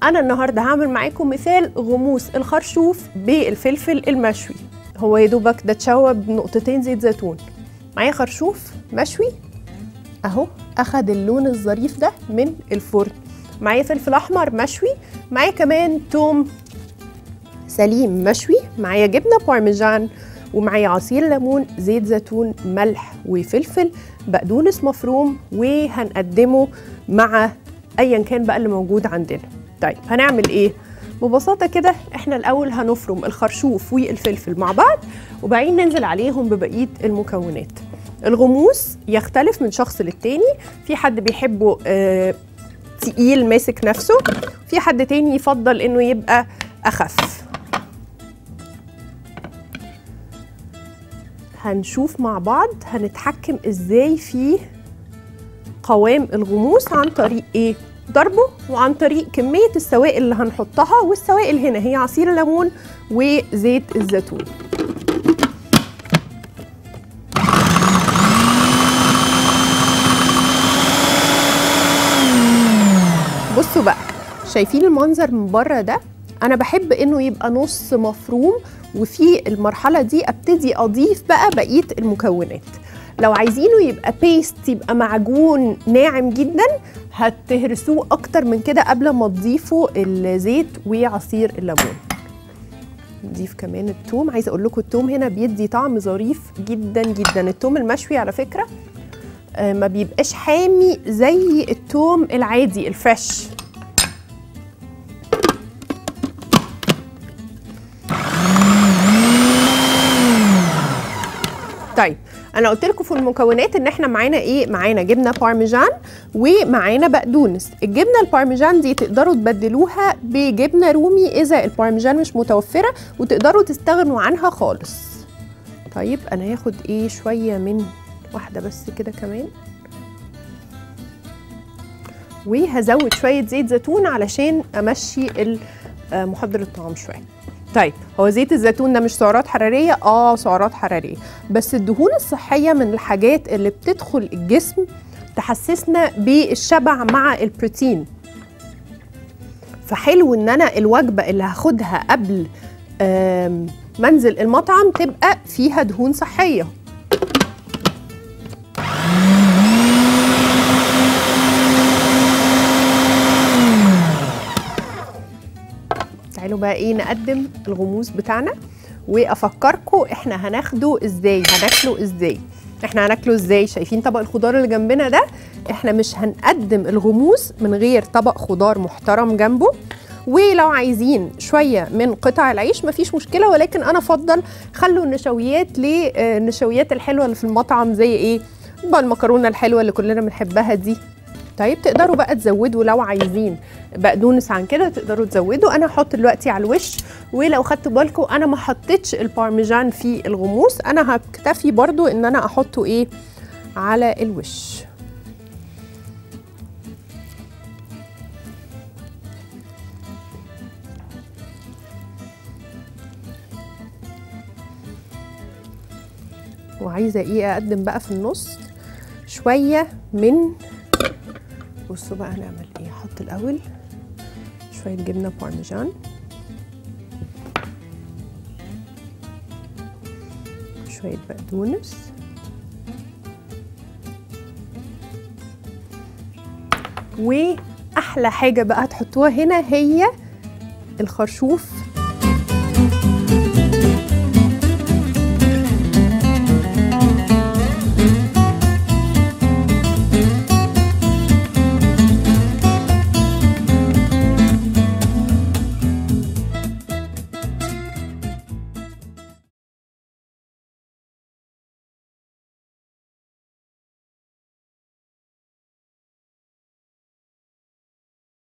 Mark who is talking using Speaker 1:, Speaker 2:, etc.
Speaker 1: انا النهارده هعمل معاكم مثال غموس الخرشوف بالفلفل المشوي هو يا دوبك ده اتشوى بنقطتين زيت زيتون معايا خرشوف مشوي اهو اخد اللون الظريف ده من الفرن معايا فلفل احمر مشوي معايا كمان توم سليم مشوي معايا جبنه بارميجان ومعايا عصير ليمون زيت زيتون ملح وفلفل بقدونس مفروم وهنقدمه مع ايا كان بقى اللي موجود عندنا طيب هنعمل ايه ببساطه كده احنا الاول هنفرم الخرشوف والفلفل مع بعض وبعدين ننزل عليهم ببقيه المكونات الغموس يختلف من شخص للتاني في حد بيحبه آه تقيل ماسك نفسه في حد تاني يفضل انه يبقى اخف هنشوف مع بعض هنتحكم ازاي في قوام الغموس عن طريق ايه ضربه وعن طريق كمية السوائل اللي هنحطها والسوائل هنا هي عصير الليمون وزيت الزيتون بصوا بقى شايفين المنظر من بره ده انا بحب انه يبقى نص مفروم وفي المرحله دي ابتدي اضيف بقى بقيه المكونات لو عايزينه يبقى بيست يبقى معجون ناعم جدا هتهرسوه اكتر من كده قبل ما تضيفوا الزيت وعصير الليمون نضيف كمان التوم عايزه اقول لكم التوم هنا بيدي طعم ظريف جدا جدا التوم المشوي على فكره آه ما بيبقاش حامي زي التوم العادي الفريش طيب انا قلت لكم في المكونات ان احنا معانا ايه معانا جبنه بارميجان ومعانا بقدونس الجبنه البارميجان دي تقدروا تبدلوها بجبنه رومي اذا البارميجان مش متوفره وتقدروا تستغنوا عنها خالص طيب انا هاخد ايه شويه من واحده بس كده كمان وهزود شويه زيت زيتون علشان امشي محضر الطعام شويه طيب هو زيت الزيتون ده مش سعرات حراريه اه سعرات حراريه بس الدهون الصحيه من الحاجات اللي بتدخل الجسم تحسسنا بالشبع مع البروتين فحلو ان انا الوجبه اللي هاخدها قبل منزل المطعم تبقى فيها دهون صحيه تعالوا بقى ايه نقدم الغموس بتاعنا وافكركم احنا هناخده ازاي هناكله ازاي احنا هناكله ازاي شايفين طبق الخضار اللي جنبنا ده احنا مش هنقدم الغموس من غير طبق خضار محترم جنبه ولو عايزين شويه من قطع العيش مفيش مشكله ولكن انا افضل خلوا النشويات للنشويات الحلوه اللي في المطعم زي ايه بقى المكرونه الحلوه اللي كلنا بنحبها دي طيب تقدروا بقى تزودوا لو عايزين بقدونس عن كده تقدروا تزودوا انا هحط دلوقتي على الوش ولو خدتوا بالكم انا ما حطيتش البارميجان في الغموس انا هكتفي برضو ان انا احطه ايه على الوش وعايزه ايه اقدم بقى في النص شويه من بصوا بقى هنعمل ايه هحط الاول شويه جبنه بارميجان شويه بقدونس واحلى حاجه بقى هتحطوها هنا هي الخرشوف